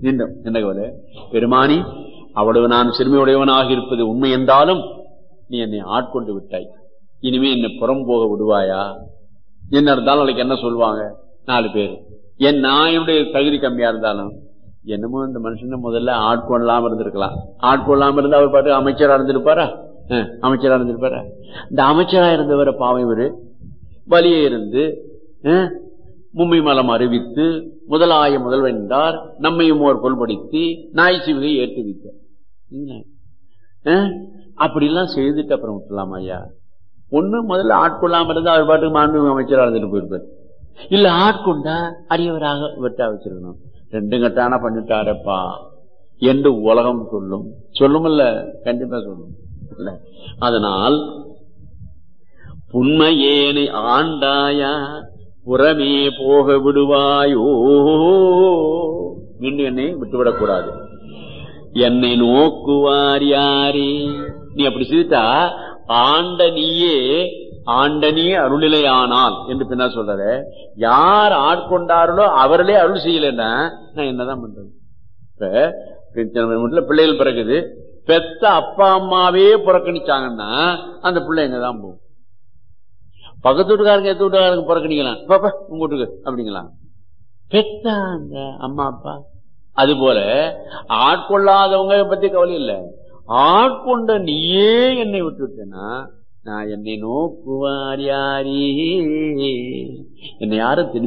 மீண்டும் என்ன கவலை பெருமானி அவ்வளவு நான் சிறுமையுடையவனாக இருப்பது உண்மை என்றாலும் நீ என்னை ஆட்கொண்டு விட்டாய் இனிமே என்னை புறம் போக விடுவாயா என்ன இருந்தாலும் நாளைக்கு என்ன சொல்லுவாங்க நாலு பேர் என் நான் என்னுடைய தகுதி கம்மியா இருந்தாலும் என்னமோ இந்த மனுஷன் முதல்ல ஆட்கொள்ளாம இருந்திருக்கலாம் ஆட்கொள்ளாம இருந்து அவர் பாட்டு அமைச்சரா இருந்திருப்பாரா அஹ், அமைச்சரா இருந்திருப்பாரா இந்த அமைச்சரா இருந்தவரை பாவம் இவரு வலியே இருந்து அஹ், மும்மை மலம் அறிவித்து முதலாய முதல்வன் என்றார் நம்மையும் ஓர் கொள்படுத்தி நாய் சிவிகை ஏற்றுவித்தார் என்ன? அஹ், அப்படிலாம் செய்துட்டு அப்புறம் விட்டுலாமா ஐயா ஒண்ணு முதல்ல ஆட்கொள்ளாம இருந்தா அவர் பாட்டுக்கு மாண்பு அமைச்சரா இருந்துட்டு போயிருப்பார் இல்ல ஆட்கொண்டா அடியவராக வெட்டா வச்சிருக்கணும் ரெண்டு கட்டான பண்ணிட்டாரப்பா என்று உலகம் சொல்லும் சொல்லுமில்ல கண்டிப்பா சொல்லும் இல்ல அதனால் புண்மையேனை ஆண்டாயா புறமே போக விடுவாயோ மீண்டும் என்னை விட்டுவிடக்கூடாது என்னை நோக்குவார் யாரே நீ அப்படி செய்துட்டா ஆண்ட நீயே ஆண்ட நீ அருளிலையானால் என்று பின்னா சொல்ற யார் ஆட்கொண்டார்களோ அவர்களே அருள் செய்யலைன்னா நான் என்னதான் பண்றது இப்ப வீட்டுல பிள்ளைகள் பிறகுது பெத்த அப்பா அம்மாவே புறக்கணிச்சாங்கன்னா அந்த பிள்ளை எங்கதான் போகும் பக்கத்து வீட்டுக்காரங்க எத்த வீட்டுக்காரங்க புறக்கணிக்கலாம் பாப்பா உங்க வீட்டுக்கு அப்படிங்களா பெத்த அந்த அம்மா அப்பா அது போல ஆட்கொள்ளாதவங்க பத்தி கவலை இல்லை ஆட்கொண்ட நீயே என்னை விட்டுட்டேன்னா நான் என்னை நோக்குவார் யாரே என்னை யாரும் திரும்பி